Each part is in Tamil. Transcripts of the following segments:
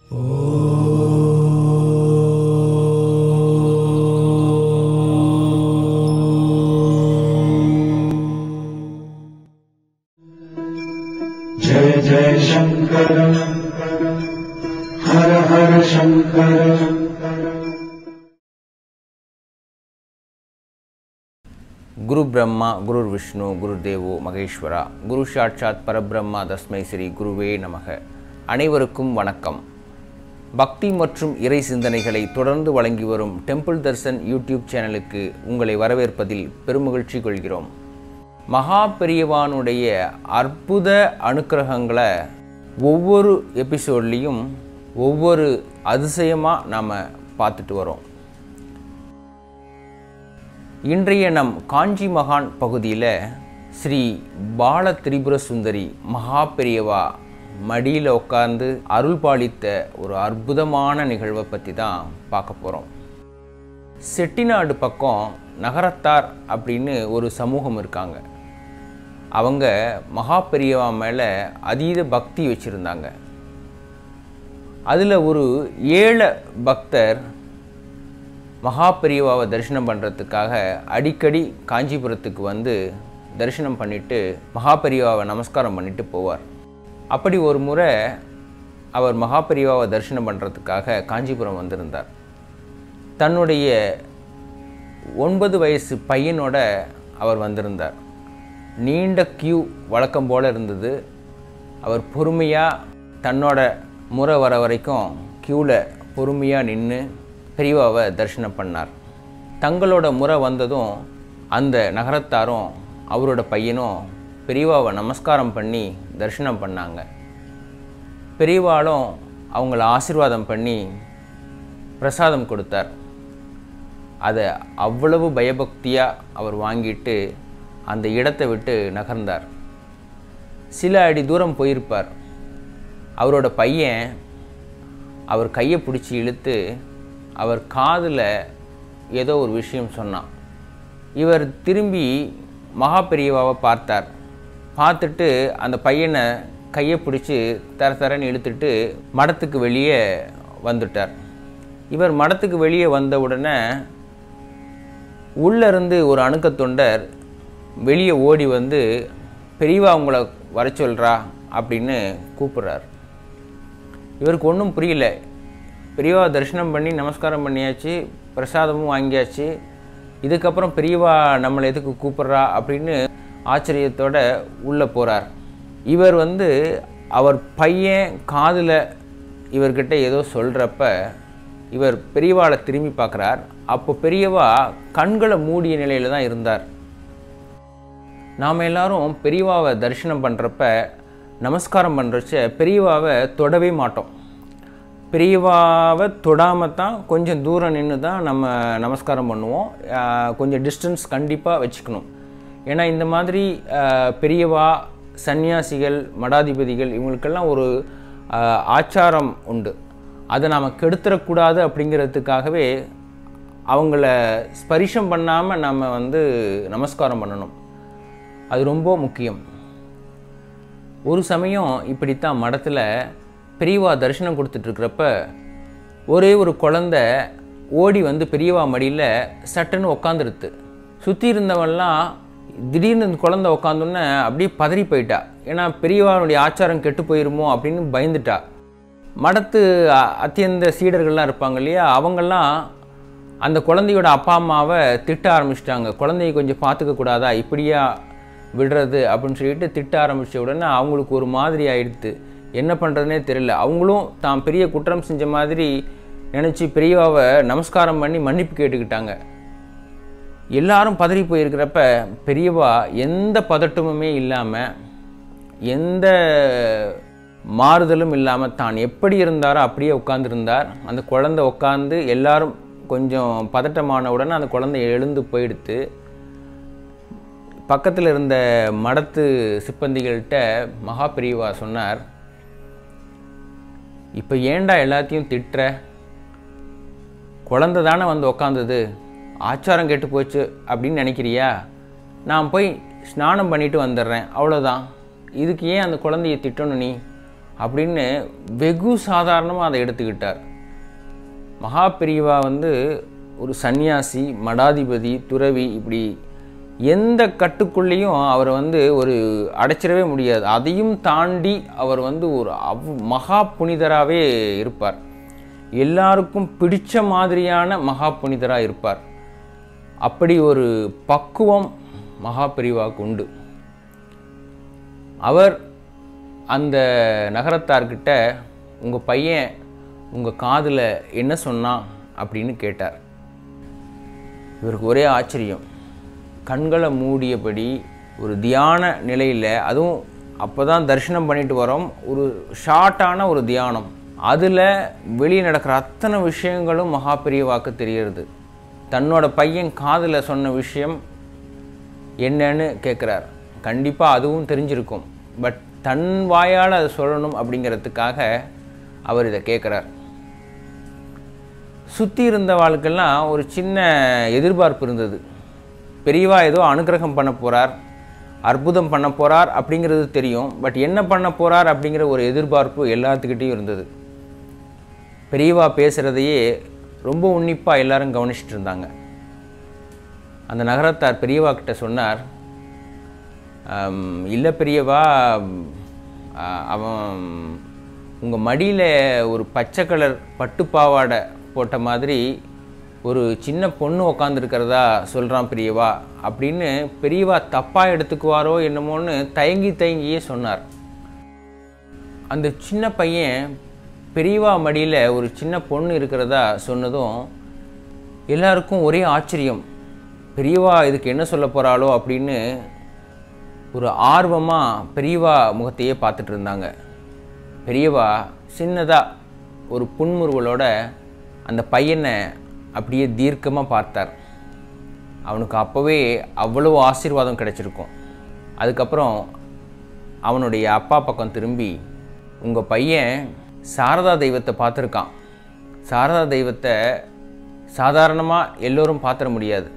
जय जय शङ्कर हर हर शङ्कर குரு பிரம்மா குரு விஷ்ணு குரு தேவோ மகேஸ்வரா குரு சாட்சாத் பரபிரம்மா தஸ்மை ஸ்ரீ குருவே நமக அனைவருக்கும் வணக்கம் பக்தி மற்றும் இறை சிந்தனைகளை தொடர்ந்து வழங்கி வரும் டெம்பிள் தர்சன் யூடியூப் சேனலுக்கு உங்களை வரவேற்பதில் பெருமகிழ்ச்சி கொள்கிறோம் மகா பெரியவானுடைய அற்புத அனுக்கிரகங்களை ஒவ்வொரு எபிசோட்லேயும் ஒவ்வொரு அதிசயமாக நாம் பார்த்துட்டு வரோம் இன்றைய நம் காஞ்சி மகான் பகுதியில் ஸ்ரீ பால திரிபுர சுந்தரி மகா பெரியவா மடியில் உட்கார்ந்து அருள் பாலித்த ஒரு அற்புதமான நிகழ்வை பற்றி தான் பார்க்க போகிறோம் செட்டிநாடு பக்கம் நகரத்தார் அப்படின்னு ஒரு சமூகம் இருக்காங்க அவங்க மகா பெரியவா மேலே அதீத பக்தி வச்சுருந்தாங்க அதில் ஒரு ஏழை பக்தர் மகா பெரியவாவை தரிசனம் பண்ணுறதுக்காக அடிக்கடி காஞ்சிபுரத்துக்கு வந்து தரிசனம் பண்ணிட்டு மகா பெரியவாவை நமஸ்காரம் பண்ணிட்டு போவார் அப்படி ஒரு முறை அவர் மகா பெரியவாவை தரிசனம் பண்ணுறதுக்காக காஞ்சிபுரம் வந்திருந்தார் தன்னுடைய ஒன்பது வயசு பையனோட அவர் வந்திருந்தார் நீண்ட கியூ வழக்கம் போல் இருந்தது அவர் பொறுமையாக தன்னோட முறை வர வரைக்கும் க்யூவில் பொறுமையாக நின்று பெரியவாவை தரிசனம் பண்ணார் தங்களோட முறை வந்ததும் அந்த நகரத்தாரும் அவரோட பையனும் பெரியவாவை நமஸ்காரம் பண்ணி தரிசனம் பண்ணாங்க பெரியவாளும் அவங்கள ஆசீர்வாதம் பண்ணி பிரசாதம் கொடுத்தார் அதை அவ்வளவு பயபக்தியாக அவர் வாங்கிட்டு அந்த இடத்தை விட்டு நகர்ந்தார் சில அடி தூரம் போயிருப்பார் அவரோட பையன் அவர் கையை பிடிச்சி இழுத்து அவர் காதில் ஏதோ ஒரு விஷயம் சொன்னான் இவர் திரும்பி மகா பெரியவாவை பார்த்தார் பார்த்துட்டு அந்த பையனை கையை பிடிச்சி தர தரன்னு இழுத்துட்டு மடத்துக்கு வெளியே வந்துட்டார் இவர் மடத்துக்கு வெளியே வந்த உடனே உள்ளேருந்து ஒரு அணுக்க தொண்டர் வெளியே ஓடி வந்து பெரியவா உங்களை வர சொல்கிறா அப்படின்னு கூப்பிட்றார் இவருக்கு ஒன்றும் புரியல பெரியவா தரிசனம் பண்ணி நமஸ்காரம் பண்ணியாச்சு பிரசாதமும் வாங்கியாச்சு இதுக்கப்புறம் பெரியவா நம்மளை எதுக்கு கூப்பிட்றா அப்படின்னு ஆச்சரியத்தோட உள்ளே போகிறார் இவர் வந்து அவர் பையன் காதில் இவர்கிட்ட ஏதோ சொல்கிறப்ப இவர் பெரியவாளை திரும்பி பார்க்குறார் அப்போ பெரியவா கண்களை மூடிய நிலையில் தான் இருந்தார் நாம் எல்லாரும் பெரியவாவை தரிசனம் பண்ணுறப்ப நமஸ்காரம் பண்ணுறச்ச பெரியவாவை தொடவே மாட்டோம் பெரியவாவை தொடாமல் தான் கொஞ்சம் தூரம் நின்று தான் நம்ம நமஸ்காரம் பண்ணுவோம் ஆஹ் கொஞ்சம் டிஸ்டன்ஸ் கண்டிப்பாக வச்சுக்கணும் ஏன்னா இந்த மாதிரி ஆஹ் பெரியவா சந்நியாசிகள் மடாதிபதிகள் இவங்களுக்கெல்லாம் ஒரு ஆஹ் ஆச்சாரம் உண்டு அதை நாம் கெடுத்துடக்கூடாது அப்படிங்கிறதுக்காகவே அவங்கள ஸ்பரிசம் பண்ணாமல் நம்ம வந்து நமஸ்காரம் பண்ணணும் அது ரொம்ப முக்கியம் ஒரு சமயம் இப்படித்தான் மடத்தில் பெரியவா தரிசனம் கொடுத்துட்ருக்கிறப்ப ஒரே ஒரு குழந்த ஓடி வந்து பெரியவா மடியில் சட்டுன்னு உக்காந்துருது சுற்றி இருந்தவன்லாம் திடீர்னு இந்த குழந்தை உக்காந்தோன்னே அப்படியே பதறி போயிட்டா ஏன்னா பெரியவானுடைய ஆச்சாரம் கெட்டு போயிருமோ அப்படின்னு பயந்துட்டா மடத்து அ- அத்தியந்த சீடர்கள்லாம் இருப்பாங்க இல்லையா அவங்கெல்லாம் அந்த குழந்தையோட அப்பா அம்மாவை திட்ட ஆரம்பிச்சிட்டாங்க குழந்தைய கொஞ்சம் பார்த்துக்க கூடாதா இப்படியா விடுறது அப்படின்னு சொல்லிட்டு திட்ட ஆரம்பித்த உடனே அவங்களுக்கு ஒரு மாதிரி ஆயிடுத்து என்ன பண்ணுறதுனே தெரியல அவங்களும் தான் பெரிய குற்றம் செஞ்ச மாதிரி நினச்சி பெரியவாவை நமஸ்காரம் பண்ணி மன்னிப்பு கேட்டுக்கிட்டாங்க எல்லாரும் பதறி போயிருக்கிறப்ப பெரியவா எந்த பதட்டமுமே இல்லாமல் எந்த மாறுதலும் இல்லாமல் தான் எப்படி இருந்தாரோ அப்படியே உட்காந்துருந்தார் அந்த குழந்தை உட்காந்து எல்லாரும் கொஞ்சம் பதட்டமான உடனே அந்த குழந்தை எழுந்து போயிடுத்து பக்கத்தில் இருந்த மடத்து சிப்பந்திகள்கிட்ட மகா பெரியவா சொன்னார் இப்போ ஏன்டா எல்லாத்தையும் திட்டுற குழந்தை தானே வந்து உக்காந்தது ஆச்சாரம் கெட்டு போச்சு அப்படின்னு நினைக்கிறியா நான் போய் ஸ்நானம் பண்ணிட்டு வந்துடுறேன் அவ்வளோதான் இதுக்கு ஏன் அந்த குழந்தைய திட்டணும் நீ அப்படின்னு வெகு சாதாரணமாக அதை எடுத்துக்கிட்டார் மகா பெரியவா வந்து ஒரு சந்நியாசி மடாதிபதி துறவி இப்படி எந்த கட்டுக்குள்ளேயும் அவர் வந்து ஒரு அடைச்சிடவே முடியாது அதையும் தாண்டி அவர் வந்து ஒரு அவ் மகா புனிதராகவே இருப்பார் எல்லாருக்கும் பிடிச்ச மாதிரியான மகா புனிதராக இருப்பார் அப்படி ஒரு பக்குவம் மகா பெரிவாவுக்கு உண்டு அவர் அந்த நகரத்தார்கிட்ட உங்கள் பையன் உங்கள் காதில் என்ன சொன்னான் அப்படின்னு கேட்டார் இவருக்கு ஒரே ஆச்சரியம் கண்களை மூடியபடி ஒரு தியான நிலையில் அதுவும் அப்போ தான் தரிசனம் பண்ணிட்டு வரோம் ஒரு ஷார்ட்டான ஒரு தியானம் அதில் வெளியே நடக்கிற அத்தனை விஷயங்களும் மகா பெரியவாக்கு தெரியறது தன்னோட பையன் காதில் சொன்ன விஷயம் என்னன்னு கேட்குறார் கண்டிப்பாக அதுவும் தெரிஞ்சிருக்கும் பட் தன் வாயால் அதை சொல்லணும் அப்படிங்கிறதுக்காக அவர் இதை கேட்குறார் சுற்றி இருந்தவாளுக்கெல்லாம் ஒரு சின்ன எதிர்பார்ப்பு இருந்தது பெரியவா ஏதோ அனுகிரகம் பண்ண போகிறார் அற்புதம் பண்ண போகிறார் அப்படிங்கிறது தெரியும் பட் என்ன பண்ண போகிறார் அப்படிங்கிற ஒரு எதிர்பார்ப்பு எல்லாத்துக்கிட்டேயும் இருந்தது பெரியவா பேசுகிறதையே ரொம்ப உன்னிப்பாக எல்லாரும் கவனிச்சிட்டு இருந்தாங்க அந்த நகரத்தார் பெரியவா கிட்ட சொன்னார் இல்லை பெரியவா அவன் உங்கள் மடியில் ஒரு பச்சை கலர் பட்டு பாவாடை போட்ட மாதிரி ஒரு சின்ன பொண்ணு உக்காந்துருக்கிறதா சொல்கிறான் பெரியவா அப்படின்னு பெரியவா தப்பாக எடுத்துக்குவாரோ என்னமோன்னு தயங்கி தயங்கியே சொன்னார் அந்த சின்ன பையன் பெரியவா மடியில் ஒரு சின்ன பொண்ணு இருக்கிறதா சொன்னதும் எல்லாருக்கும் ஒரே ஆச்சரியம் பெரியவா இதுக்கு என்ன சொல்ல போகிறாளோ அப்படின்னு ஒரு ஆர்வமாக பெரியவா முகத்தையே பார்த்துட்டு இருந்தாங்க பெரியவா சின்னதாக ஒரு புன்முறுவலோட அந்த பையனை அப்படியே தீர்க்கமாக பார்த்தார் அவனுக்கு அப்போவே அவ்வளோ ஆசீர்வாதம் கிடச்சிருக்கும் அதுக்கப்புறம் அவனுடைய அப்பா பக்கம் திரும்பி உங்கள் பையன் சாரதா தெய்வத்தை பார்த்துருக்கான் சாரதா தெய்வத்தை சாதாரணமாக எல்லோரும் பார்த்துட முடியாது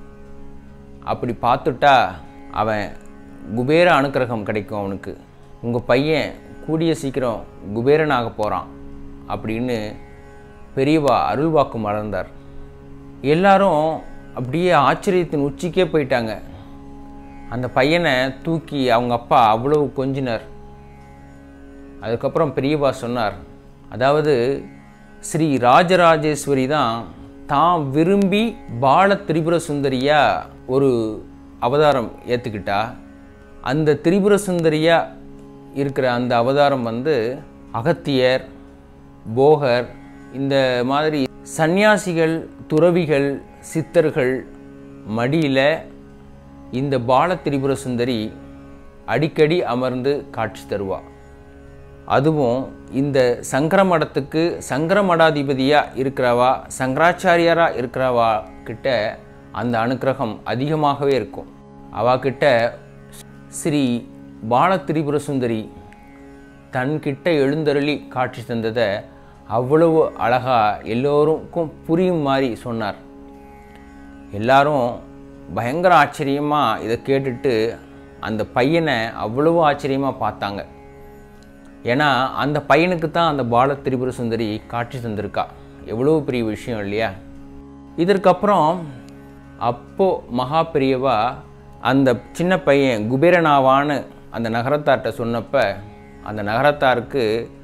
அப்படி பார்த்துட்டா அவன் குபேர அனுக்கிரகம் கிடைக்கும் அவனுக்கு உங்கள் பையன் கூடிய சீக்கிரம் குபேரனாக போகிறான் அப்படின்னு பெரியவா அருள்வாக்கு மலர்ந்தார் எல்லாரும் அப்படியே ஆச்சரியத்தின் உச்சிக்கே போயிட்டாங்க அந்த பையனை தூக்கி அவங்க அப்பா அவ்வளவு கொஞ்சினார் அதுக்கப்புறம் பெரியவா சொன்னார் அதாவது ஸ்ரீ ராஜராஜேஸ்வரி தான் தான் விரும்பி பால திரிபுர சுந்தரியா ஒரு அவதாரம் ஏற்றுக்கிட்டா அந்த திரிபுர சுந்தரியா இருக்கிற அந்த அவதாரம் வந்து அகத்தியர் போகர் இந்த மாதிரி சந்நியாசிகள் துறவிகள் சித்தர்கள் மடியில் இந்த பால திரிபுர சுந்தரி அடிக்கடி அமர்ந்து காட்சி தருவா அதுவும் இந்த சங்கர மடத்துக்கு சங்கர மடாதிபதியாக இருக்கிறவா சங்கராச்சாரியாராக இருக்கிறவா கிட்ட அந்த அனுக்கிரகம் அதிகமாகவே இருக்கும் அவாக்கிட்ட ஸ்ரீ பால திரிபுர சுந்தரி தன்கிட்ட எழுந்தருளி காட்சி தந்ததை அவ்வளவு அழகாக எல்லோருக்கும் புரியும் மாதிரி சொன்னார் எல்லாரும் பயங்கர ஆச்சரியமாக இதை கேட்டுட்டு அந்த பையனை அவ்வளவு ஆச்சரியமாக பார்த்தாங்க ஏன்னா அந்த பையனுக்கு தான் அந்த பால திரிபுர சுந்தரி காட்சி தந்திருக்கா எவ்வளோ பெரிய விஷயம் இல்லையா இதற்கப்புறம் அப்போ மகா பெரியவா அந்த சின்ன பையன் குபேரனாவான்னு அந்த நகரத்தார்கிட்ட சொன்னப்ப அந்த நகரத்தாருக்கு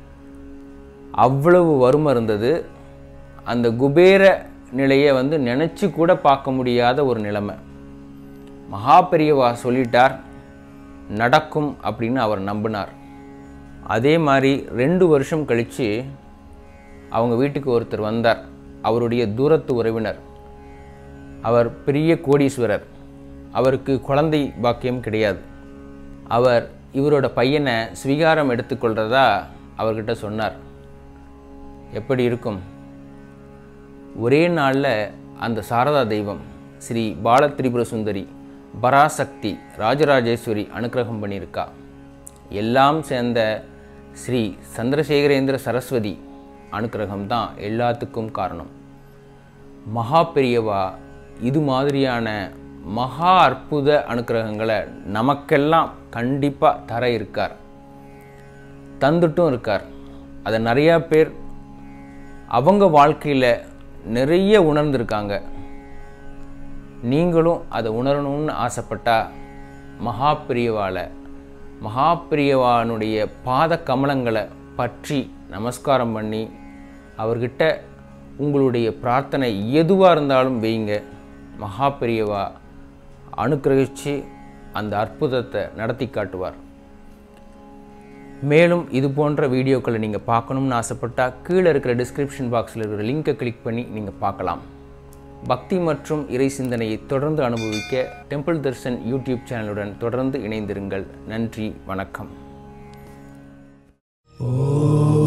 அவ்வளவு வறுமை இருந்தது அந்த குபேர நிலையை வந்து நினச்சி கூட பார்க்க முடியாத ஒரு நிலைமை மகா பெரியவா சொல்லிட்டார் நடக்கும் அப்படின்னு அவர் நம்பினார் அதே மாதிரி ரெண்டு வருஷம் கழித்து அவங்க வீட்டுக்கு ஒருத்தர் வந்தார் அவருடைய தூரத்து உறவினர் அவர் பெரிய கோடீஸ்வரர் அவருக்கு குழந்தை பாக்கியம் கிடையாது அவர் இவரோட பையனை ஸ்வீகாரம் எடுத்துக்கொள்கிறதா அவர்கிட்ட சொன்னார் எப்படி இருக்கும் ஒரே நாளில் அந்த சாரதா தெய்வம் ஸ்ரீ பால திரிபுர சுந்தரி பராசக்தி ராஜராஜேஸ்வரி அனுக்கிரகம் பண்ணியிருக்கா எல்லாம் சேர்ந்த ஸ்ரீ சந்திரசேகரேந்திர சரஸ்வதி அனுக்கிரகம் தான் எல்லாத்துக்கும் காரணம் மகா பெரியவா இது மாதிரியான மகா அற்புத அனுக்கிரகங்களை நமக்கெல்லாம் கண்டிப்பாக தர இருக்கார் தந்துட்டும் இருக்கார் அதை நிறையா பேர் அவங்க வாழ்க்கையில் நிறைய உணர்ந்திருக்காங்க நீங்களும் அதை உணரணும்னு ஆசைப்பட்டா மகாபிரியவால மகாபிரியவானுடைய பாத கமலங்களை பற்றி நமஸ்காரம் பண்ணி அவர்கிட்ட உங்களுடைய பிரார்த்தனை எதுவாக இருந்தாலும் வைங்க மகாபிரியவா அனுக்கிரகிச்சு அந்த அற்புதத்தை நடத்தி காட்டுவார் மேலும் இது போன்ற வீடியோக்களை நீங்கள் பார்க்கணும்னு ஆசைப்பட்டால் கீழே இருக்கிற டிஸ்கிரிப்ஷன் பாக்ஸில் இருக்கிற லிங்கை கிளிக் பண்ணி நீங்கள் பார்க்கலாம் பக்தி மற்றும் இறை சிந்தனையை தொடர்ந்து அனுபவிக்க டெம்பிள் தர்ஷன் யூடியூப் சேனலுடன் தொடர்ந்து இணைந்திருங்கள் நன்றி வணக்கம் ஓ